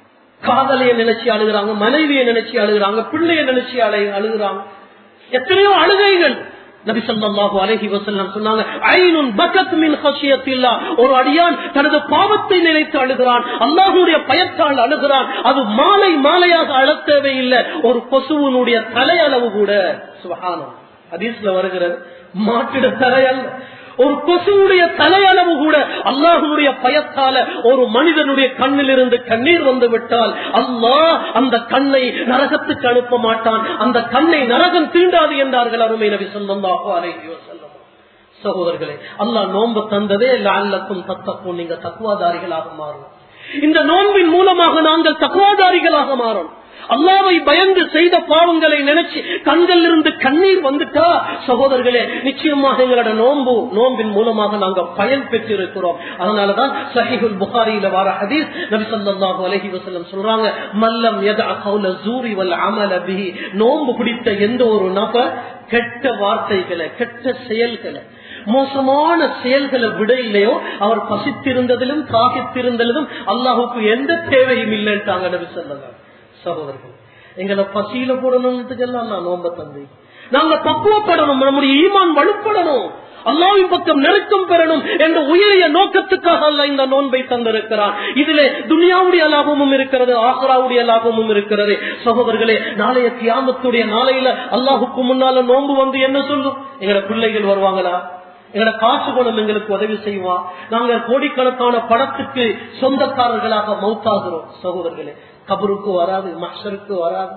காதலைய நினைச்சு அழுகுறாங்க மனைவியை நினைச்சு அழுகுறாங்க பிள்ளைய நினைச்சு அழு அழுகுறாங்க எத்தனையோ அழுகைகள் நபி ஸல்லல்லாஹு அலைஹி வஸல்லம் சொன்னாங்க ஐனுன் பக்கத் மின் ஹஷியத்தில்லா ஒரு அடியான் தனது பாவத்தை நினைத்து அழுகிறான் அல்லாஹ்வுடைய பயத்தால் அழுகிறான் அது மாலை மாலையாக அழத் தேவையில்லை ஒரு கொசுவனுடைய தலையளவு கூட சுபஹானம் ஹதீஸ்ல வருகிறது மாட்டிட தலையல்ல ஒரு கொசுவுடைய தலையளவு கூட அல்லாஹுடைய பயத்தால ஒரு மனிதனுடைய கண்ணிலிருந்து கண்ணீர் வந்து விட்டால் அல்லாஹ் அந்த கண்ணை நரகத்துக்கு அனுப்ப மாட்டான் அந்த கண்ணை நரகம் தீண்டாது என்றார்கள் அருமை நபி சொல்லந்தாகோ அலைஹி வஸல்லம் சகோதரர்களே அல்லாஹ் நோன்பு தந்ததே லால்லக்கும் தத்தக்கும் நீங்க தக்குவாதாரிகளாக மாறும் இந்த நோன்பின் மூலமாக நாங்கள் தக்குவாதாரிகளாக மாறும் அல்லாவை பயந்து செய்த பாவங்களை நினைச்சு கண்கள் இருந்து கண்ணீர் வந்துட்டா சகோதரர்களே நிச்சயமாக எங்களோட நோன்பு நோன்பின் மூலமாக நாங்கள் பயன் பெற்றிருக்கிறோம் அதனாலதான் சஹிகுல் புகாரியில வர ஹதீஸ் நபி ஸல்லல்லாஹு அலைஹி வஸல்லம் சொல்றாங்க மல்லம் யதஅ கௌல ஜூரி வல் அமல பிஹி நோன்பு பிடித்த எந்த ஒரு நபர் கெட்ட வார்த்தைகளை கெட்ட செயல்களை மோசமான செயல்களை விட இல்லையோ அவர் பசித்திருந்ததிலும் தாகித்திருந்ததிலும் அல்லாஹுக்கு எந்த தேவையும் இல்லைன்ட்டாங்க நபி சொல்லலாம் சகோதரர்கள் எங்களை பசியில போடணும்ன்றதுக்கெல்லாம் நான் நோம்ப தந்தை நாங்க பக்குவப்படணும் நம்முடைய ஈமான் வலுப்படணும் அல்லாவின் பக்கம் நெருக்கம் பெறணும் என்ற உயரிய நோக்கத்துக்காக அல்ல இந்த நோன்பை தந்திருக்கிறான் இதிலே துனியாவுடைய லாபமும் இருக்கிறது ஆசராவுடைய லாபமும் இருக்கிறது சகோதரர்களே நாளைய கியாமத்துடைய நாளையில அல்லாஹுக்கு முன்னால நோன்பு வந்து என்ன சொல்லும் எங்கட பிள்ளைகள் வருவாங்களா எங்கட காசு குணம் எங்களுக்கு உதவி செய்வான் நாங்க கோடிக்கணக்கான படத்துக்கு சொந்தக்காரர்களாக மௌத்தாகிறோம் சகோதரர்களே கபருக்கு வராது மஷருக்கு வராது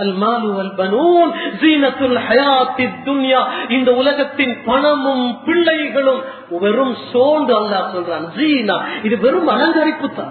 இந்த உலகத்தின் பணமும் பிள்ளைகளும் வெறும் சோண்டு அல்லா சொல்றான் ஜீனா இது வெறும் அலங்கரிப்பு தான்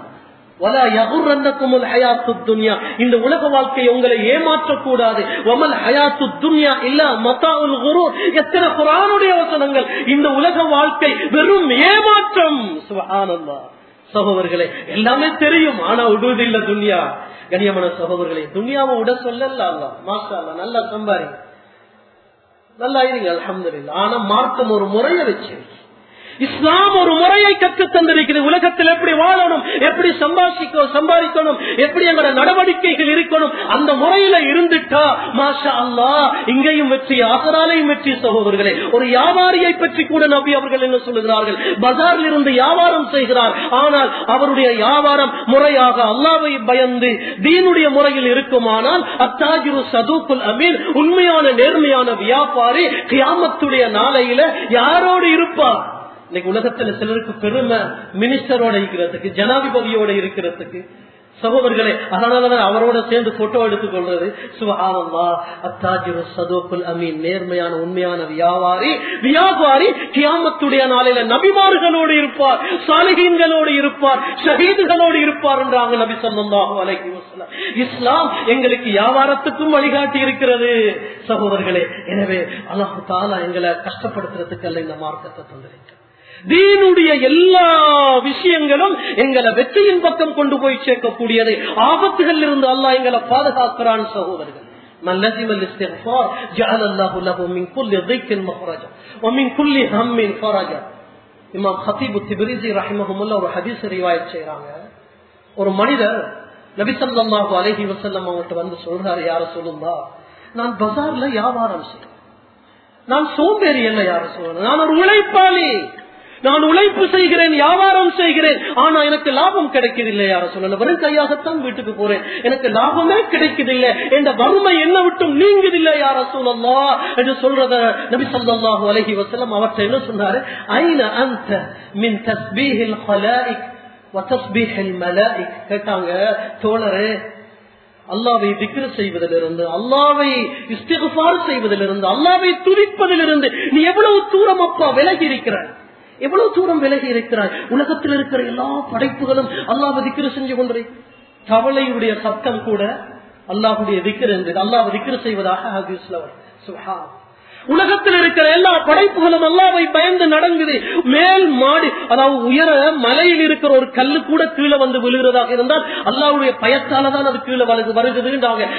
இந்த உலக வாழ்க்கை உங்களை ஏமாற்றக்கூடாது ஒமல் ஹயாத்து துன்யா இல்ல மத்தாவுல் குரு எத்தனை குரானுடைய வசனங்கள் இந்த உலக வாழ்க்கை வெறும் ஏமாற்றம் சுபஹானல்லாஹ் சகோதரர்களே எல்லாமே தெரியும் ஆனா விடுவதில்லை துன்யா கனியமான சகோதரர்களே துன்யாவை விட சொல்லல அல்ல மாசா நல்லா சம்பாரி நல்லா இருங்க அலமதுல்ல ஆனா மார்க்கம் ஒரு முறையை வச்சு இஸ்லாம் ஒரு முறையை கற்று தந்திருக்கிறது உலகத்தில் எப்படி வாழணும் எப்படி சம்பாதிக்க சம்பாதிக்கணும் எப்படி எங்களோட நடவடிக்கைகள் இருக்கணும் அந்த முறையில இருந்துட்டா மாஷா அல்லா இங்கேயும் வெற்றி ஆசராலையும் வெற்றி சகோதரர்களே ஒரு வியாபாரியை பற்றி கூட நபி அவர்கள் என்ன சொல்லுகிறார்கள் பஜாரில் இருந்து வியாபாரம் செய்கிறார் ஆனால் அவருடைய வியாபாரம் முறையாக அல்லாவை பயந்து தீனுடைய முறையில் இருக்குமானால் அத்தாஜிரு சதுக்குல் அமீன் உண்மையான நேர்மையான வியாபாரி கியாமத்துடைய நாளையில யாரோடு இருப்பார் இன்னைக்கு உலகத்துல சிலருக்கு பெருமை மினிஸ்டரோட இருக்கிறதுக்கு ஜனாதிபதியோட இருக்கிறதுக்கு சகோதரர்களே அதனாலதான் அவரோட சேர்ந்து போட்டோ எடுத்துக் கொள்றது சுகாவல்லா அத்தாஜிரு சதோக்குல் அமீன் நேர்மையான உண்மையான வியாபாரி வியாபாரி கியாமத்துடைய நாளையில நபிமார்களோடு இருப்பார் சாலிகீன்களோடு இருப்பார் ஷஹீதுகளோடு இருப்பார் என்றாங்க நபி சொல்லாஹு அலைஹி வஸல்லம் இஸ்லாம் எங்களுக்கு வியாபாரத்துக்கும் வழிகாட்டி இருக்கிறது சகோதரர்களே எனவே அல்லாஹு தாலா எங்களை கஷ்டப்படுத்துறதுக்கு அல்ல இந்த மார்க்கத்தை தந்திருக்கிறார் தீனுடைய எல்லா விஷயங்களும் எங்களை வெற்றியின் பக்கம் கொண்டு போய் சேர்க்கக்கூடியது ஆபத்துகள் இருந்து அல்லாஹ் எங்களை பாதுகாக்கிறான் சகோதரர்கள் من لزم الاستغفار جعل الله له من كل ضيق مخرجا ومن كل هم فرجا இமாம் ஹத்தீபு திபிரிசி ரஹிமஹமுல்ல ஒரு ஹதீஸ் ரிவாயத் செய்யறாங்க ஒரு மனிதர் நபிசல்லாஹு அலஹி வசல்லம் அவங்ககிட்ட வந்து சொல்றாரு யார சொல்லுந்தா நான் பஜார்ல வியாபாரம் செய்யறேன் நான் சோம்பேறி என்ன யார சொல்றேன் நான் ஒரு உழைப்பாளி நான் உழைப்பு செய்கிறேன் வியாபாரம் செய்கிறேன் ஆனா எனக்கு லாபம் கிடைக்கவில்லை யார சொல்லல வெறும் கையாகத்தான் வீட்டுக்கு போறேன் எனக்கு லாபமே கிடைக்கவில்லை என்ற வறுமை என்ன விட்டும் நீங்குதில்லை யார சொல்லலா என்று சொல்றத நபி சொல்லாஹு அலஹி வசல்லம் அவற்றை என்ன சொன்னாரு ஐன அந்த மின் தஸ்பீஹில் ஹலாயிக் வதஸ்பீஹில் மலாயிக் கேட்டாங்க தோழரே அல்லாவை திக்ர செய்வதிலிருந்து அல்லாவை இஸ்திகார் செய்வதிலிருந்து அல்லாவை துதிப்பதிலிருந்து நீ எவ்வளவு தூரம் அப்பா விலகி இருக்கிறாய் எவ்வளவு தூரம் விலகி இருக்கிறாய் உலகத்தில் இருக்கிற எல்லா படைப்புகளும் அல்லாவை திக்ர செஞ்சு கொண்டே கவலையுடைய சத்தம் கூட அல்லாஹுடைய திக்ர் என்று அல்லாவை திக்ர செய்வதாக ஹதீஸ்ல சுஹா உலகத்தில் இருக்கிற எல்லா படைப்புகளும் அல்லாவை பயந்து நடங்குது மேல் மாடி அதாவது உயர மலையில் இருக்கிற ஒரு கல்லு கூட கீழே வந்து விழுகிறதாக இருந்தால் அல்லாவுடைய பயத்தாலதான் அது கீழே வருகுதுன்றாங்க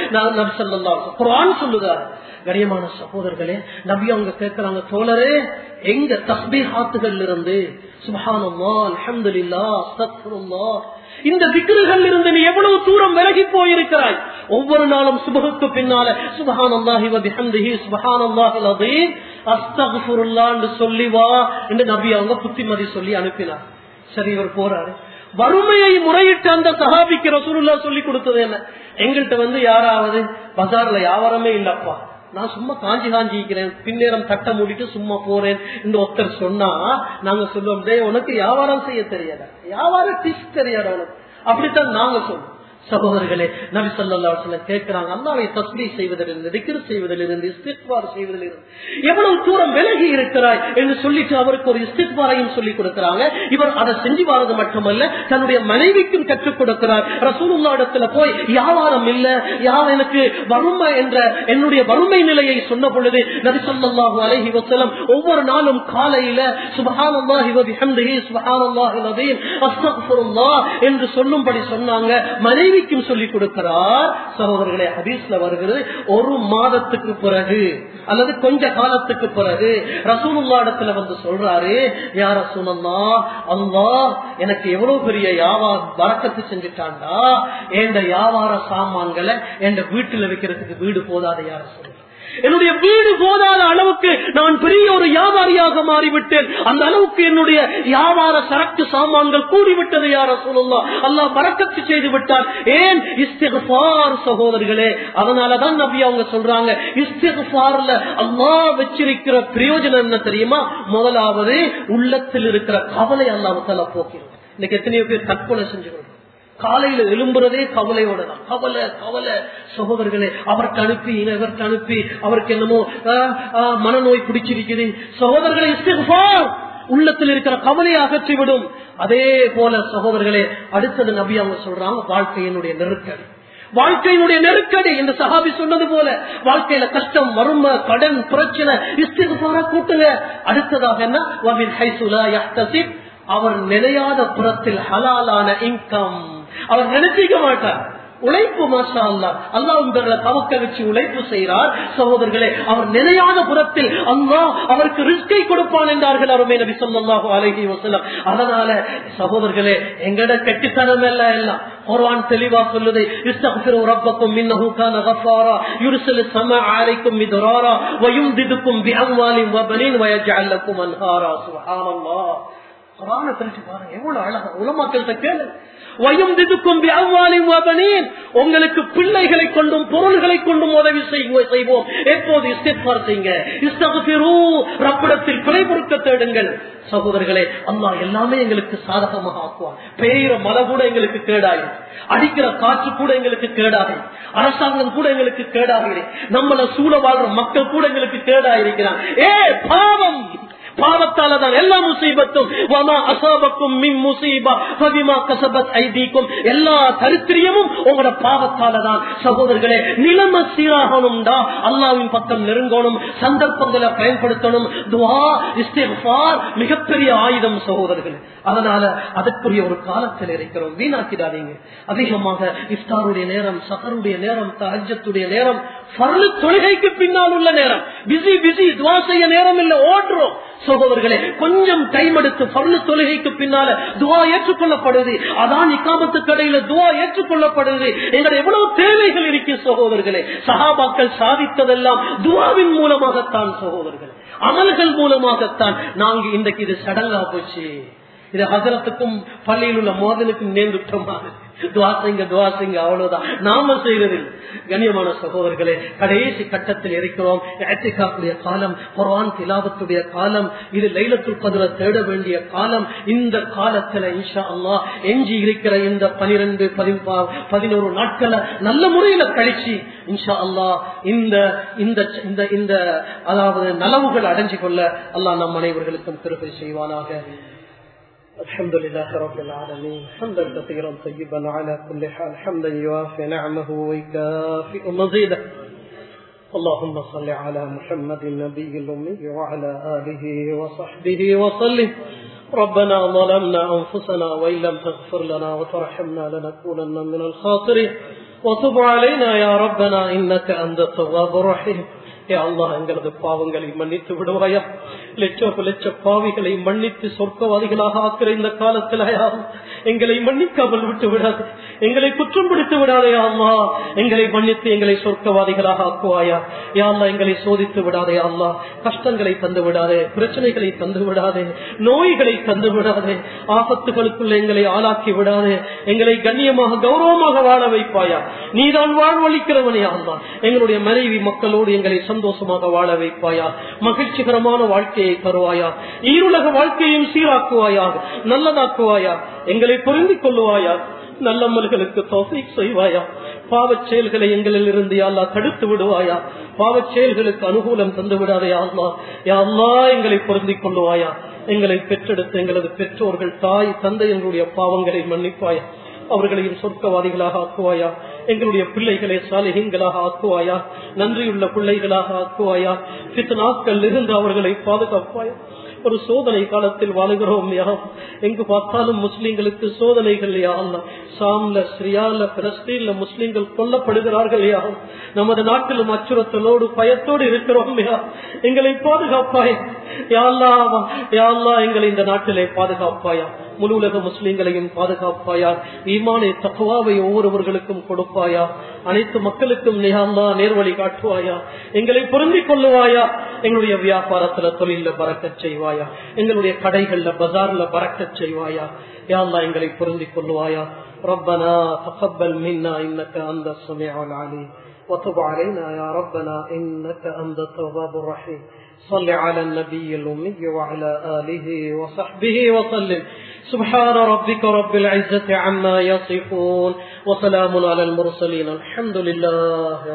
குரான் சொல்லுதார் கரியமான சகோதரர்களே நபி அவங்க கேட்கிறாங்க தோழரே எங்க தஸ்பி ஹாத்துகள் இருந்து சுபஹானல்லா அல்ஹம்துலில்லா அஸ்தக்ஃபிருல்லாஹ் இந்த திக்ருகள் இருந்து நீ எவ்வளவு தூரம் விலகி போயிருக்கிறாய் ஒவ்வொரு நாளும் சுபகுக்கு பின்னால சுபஹான் அல்லாஹி வபிஹம்திஹி சுபஹான் அல்லாஹில் அதீம் அஸ்தக்ஃபிருல்லா என்று சொல்லி வா என்று நபி அவங்க புத்திமதி சொல்லி அனுப்பினார் சரி இவர் போறாரு வறுமையை முறையிட்டு அந்த சஹாபிக்கு ரசூலுல்லா சொல்லி கொடுத்தது என்ன எங்கள்கிட்ட வந்து யாராவது பஜார்ல வியாபாரமே இல்லப்பா நான் சும்மா காஞ்சி காஞ்சி இருக்கிறேன் பின்னேரம் தட்ட மூடிட்டு சும்மா போறேன் இந்த ஒருத்தர் சொன்னா நாங்க சொல்லுவோம் டே உனக்கு வியாபாரம் செய்ய தெரியாத வியாபாரம் டிஷ் தெரியாத உனக்கு அப்படித்தான் நாங்க சொல்லுவோம் சகோதரர்களே நபி சொல்லா கேட்கிறாங்க அல்லாவை தஸ்மி செய்வதிலிருந்து திக்ர் செய்வதிலிருந்து இஸ்திக்பார் செய்வதிலிருந்து எவ்வளவு தூரம் விலகி இருக்கிறாய் என்று சொல்லிட்டு அவருக்கு ஒரு இஸ்திக்பாரையும் சொல்லிக் கொடுக்கிறாங்க இவர் அதை செஞ்சு வாரது மட்டுமல்ல தன்னுடைய மனைவிக்கும் கற்றுக் கொடுக்கிறார் ரசூலுல்லா இடத்துல போய் வியாபாரம் இல்ல யார் எனக்கு வறுமை என்ற என்னுடைய வறுமை நிலையை சொன்ன பொழுது நபி சொல்லாஹு அலஹி வசலம் ஒவ்வொரு நாளும் காலையில சுபஹானல்லாஹி வபிஹம்திஹி சுபஹானல்லாஹி அலீம் அஸ்தக்ஃபிருல்லாஹ் என்று சொல்லும்படி சொன்னாங்க மனைவி மனைவிக்கும் சொல்லிக் கொடுக்கிறார் சகோதரர்களே ஹதீஸ்ல வருகிறது ஒரு மாதத்துக்கு பிறகு அல்லது கொஞ்ச காலத்துக்கு பிறகு ரசூலுல்லா இடத்துல வந்து சொல்றாரு யார ரசூலல்லா அல்லா எனக்கு எவ்வளவு பெரிய வியாபார வரக்கத்து செஞ்சுட்டாண்டா என் வியாபார சாமான்களை என் வீட்டுல வைக்கிறதுக்கு வீடு போதாத யார சொல்ற என்னுடைய வீடு போதாத அளவுக்கு நான் பெரிய ஒரு வியாபாரியாக மாறிவிட்டேன் அந்த அளவுக்கு என்னுடைய வியாபார சரக்கு சாமான்கள் கூடிவிட்டது யார சொல்லலாம் அல்லாஹ் பறக்கத்து செய்து விட்டார் ஏன் இஸ்திகார் சகோதரர்களே அதனாலதான் நபி அவங்க சொல்றாங்க இஸ்திகார்ல அல்லாஹ் வச்சிருக்கிற பிரயோஜனம் என்ன தெரியுமா முதலாவது உள்ளத்தில் இருக்கிற கவலை அல்லாஹால போக்கிறது இன்னைக்கு எத்தனையோ பேர் தற்கொலை செஞ்சுக்கணும் காலையில எழும்புறதே கவலையோட தான் கவலை கவலை சகோதரர்களே அவருக்கு அனுப்பி இவருக்கு அனுப்பி அவருக்கு என்னமோ மனநோய் பிடிச்சிருக்குது சகோதரர்களை உள்ளத்தில் இருக்கிற கவலையை அகற்றிவிடும் அதே போல சகோதரர்களே அடுத்தது நபி அவங்க சொல்றாங்க வாழ்க்கையினுடைய நெருக்கடி வாழ்க்கையினுடைய நெருக்கடி இந்த சகாபி சொன்னது போல வாழ்க்கையில கஷ்டம் வறுமை கடன் பிரச்சனை இஸ்திகார கூட்டுங்க அடுத்ததாக என்ன அவர் நிலையாத புறத்தில் ஹலாலான இன்கம் அவர் நினைச்சிக்க மாட்டார் உழைப்பு மாஷா அல்லா அல்லாஹ் தவக்க வச்சு உழைப்பு செய்கிறார் சகோதரர்களே அவர் நிலையான புறத்தில் அல்லா அவருக்கு ரிஸ்கை கொடுப்பான் என்றார்கள் அருமை நபி சொல்லாஹு அலஹி வசலம் அதனால சகோதரர்களே எங்கட கெட்டித்தனம் எல்லாம் எல்லாம் குர்ஆன் தெளிவா சொல்லுது இஸ்தக்ஃபிரு ரப்பக்கும் இன்னஹு கான கஃபாரா யுர்சிலு ஸமா அலைக்கும் மிதராரா வயும்திதுக்கும் பிஅம்வாலின் வபனீன் வயஜ்அல் லக்கும் அன்ஹாரா சுப்ஹானல்லாஹ் குர்ஆனை படிச்சு பாருங்க எவ்வளவு அழகா உலமாக்கள்கிட்ட கேளு உங்களுக்கு பிள்ளைகளை கொண்டும் பொருள்களை கொண்டும் உதவி செய்வோம் எப்போது இஸ்திஃபார் செய்யுங்க ரப்பிடத்தில் பிழை பொறுக்க தேடுங்கள் சகோதரர்களே அம்மா எல்லாமே எங்களுக்கு சாதகமாக ஆக்குவான் பெய்கிற மழை கூட எங்களுக்கு கேடாயிரும் அடிக்கிற காற்று கூட எங்களுக்கு கேடாகும் அரசாங்கம் கூட எங்களுக்கு கேடாகிறேன் நம்மள சூழ வாழ்ற மக்கள் கூட எங்களுக்கு கேடாயிருக்கிறான் ஏ பாவம் பாவத்தால தான் எல்லா முசீபத்தும் வமா அசாபக்கும் மின் முசீபா பதிமா கசபத் ஐதீக்கும் எல்லா தரித்திரியமும் உங்களோட பாவத்தால தான் சகோதரர்களே நிலைமை சீராகணும்டா அல்லாவின் பக்கம் நெருங்கணும் சந்தர்ப்பங்களை பயன்படுத்தணும் துவா இஸ்திஃபார் மிகப்பெரிய ஆயுதம் சகோதரர்களே அதனால அதற்குரிய ஒரு காலத்தில் இருக்கிறோம் வீணாக்கிடாதீங்க அதிகமாக இஃப்தாருடைய நேரம் சகருடைய நேரம் தஹஜத்துடைய நேரம் பரலு தொழுகைக்கு பின்னால் உள்ள நேரம் பிஸி பிஸி துவா செய்ய நேரம் இல்ல ஓடுறோம் சகோதரர்களே கொஞ்சம் டைம் எடுத்து பர்ண தொழுகைக்கு பின்னால துவா ஏற்றுக்கொள்ளப்படுது அதான் இக்காமத்து கடையில துவா ஏற்றுக்கொள்ளப்படுது எங்கள் எவ்வளவு தேவைகள் இருக்கு சகோதரர்களே சகாபாக்கள் சாதித்ததெல்லாம் துவாவின் மூலமாகத்தான் சகோதரர்கள் அமல்கள் மூலமாகத்தான் நாங்க இன்றைக்கு இது சடங்கா போச்சு இது ஹசரத்துக்கும் பள்ளியில் உள்ள மோதலுக்கும் நேர்ந்துட்டோமாக துவாசிங்க துவாசிங்க அவ்வளவுதான் நாம செய்வதில் கண்ணியமான சகோதரர்களே கடைசி கட்டத்தில் இருக்கிறோம் ஏத்திகாப்புடைய காலம் குர்ஆன் திலாவத்துடைய காலம் இது லைலத்துல் கதிர தேட வேண்டிய காலம் இந்த காலத்துல இன்ஷா அல்லாஹ் எஞ்சி இருக்கிற இந்த பனிரெண்டு பதினோரு நாட்களை நல்ல முறையில கழிச்சு இன்ஷா அல்லாஹ் இந்த இந்த இந்த இந்த அதாவது நலவுகள் அடைஞ்சு கொள்ள அல்லாஹ் நம் அனைவர்களுக்கும் திருப்பி செய்வானாக الحمد لله رب العالمين حمدا كثيرا طيبا على كل حال حمدا يوافي نعمه ويكافئ مزيده اللهم صل على محمد النبي الأمي وعلى آله وصحبه وسلم ربنا ظلمنا أنفسنا وإن لم تغفر لنا وترحمنا لنكونن من الخاسرين وتب علينا يا ربنا إنك أنت التواب الرحيم யா அல்லாஹ் எங்களது பாவங்களை மன்னித்து விடுவாயா லட்ச லட்ச பாவிகளை மன்னித்து சொர்க்கவாதிகளாக ஆக்கிற இந்த காலத்தில் எங்களை மன்னிக்காமல் விட்டு விடாது எங்களை குற்றம் பிடித்து விடாதே அம்மா எங்களை மன்னித்து எங்களை சொர்க்கவாதிகளாக ஆக்குவாயா யா அல்லா எங்களை சோதித்து விடாதே அம்மா கஷ்டங்களை தந்து விடாதே பிரச்சனைகளை தந்து விடாதே நோய்களை தந்து விடாதே ஆபத்துகளுக்குள்ள எங்களை ஆளாக்கி விடாதே எங்களை கண்ணியமாக கௌரவமாக வாழ வைப்பாயா நீதான் வாழ்வழிக்கிறவனே அல்லா எங்களுடைய மனைவி மக்களோடு எங்களை சந்தோஷமாக வாழ வைப்பாயா மகிழ்ச்சிகரமான வாழ்க்கையை தருவாயா ஈருலக வாழ்க்கையும் சீராக்குவாயா நல்லதாக்குவாயா எங்களை புரிந்து கொள்ளுவாயா நல்லம்மல்களுக்கு தோசைக் செய்வாயா பாவச் செயல்களை எங்களில் இருந்து யாழ்லா தடுத்து விடுவாயா பாவச் செயல்களுக்கு அனுகூலம் தந்து விடாதே யாழ்லா யாழ்லா எங்களை பொருந்திக் கொள்ளுவாயா எங்களை பெற்றெடுத்த எங்களது பெற்றோர்கள் தாய் தந்தை எங்களுடைய பாவங்களை மன்னிப்பாயா அவர்களையும் சொர்க்கவாதிகளாக ஆக்குவாயா எங்களுடைய பிள்ளைகளை சாலிகங்களாக ஆக்குவாயா நன்றியுள்ள பிள்ளைகளாக ஆக்குவாயா நாட்கள் இருந்து அவர்களை பாதுகாப்பாயா ஒரு சோதனை காலத்தில் வாழுகிறோம் யா எங்கு பார்த்தாலும் முஸ்லிம்களுக்கு சோதனைகள் யா சாம்ல ஸ்ரியால பிரஸ்தீன்ல முஸ்லிம்கள் கொல்லப்படுகிறார்கள் யா நமது நாட்டிலும் அச்சுறுத்தலோடு பயத்தோடு இருக்கிறோம் யா எங்களை பாதுகாப்பாயா யாழ்லா யாழ்லா எங்களை இந்த நாட்டிலே பாதுகாப்பாயா முழு உலக முஸ்லிம்களையும் பாதுகாப்பாயா ஈமானை தக்குவாவை ஒவ்வொருவர்களுக்கும் கொடுப்பாயா அனைத்து மக்களுக்கும் நிகாந்தா நேர்வழி காட்டுவாயா எங்களை பொருந்திக் கொள்ளுவாயா எங்களுடைய வியாபாரத்துல தொழில பறக்க செய்வாயா எங்களுடைய கடைகள்ல பஜார்ல பறக்க செய்வாயா யாழ்லா எங்களை பொருந்திக் கொள்ளுவாயா ربنا تقبل منا انك انت السميع العليم وتب علينا يا ربنا انك انت التواب الرحيم صل على النبي الأمي وعلى آله وصحبه وسلم سبحان ربك رب العزة عما يصفون وسلام على المرسلين الحمد لله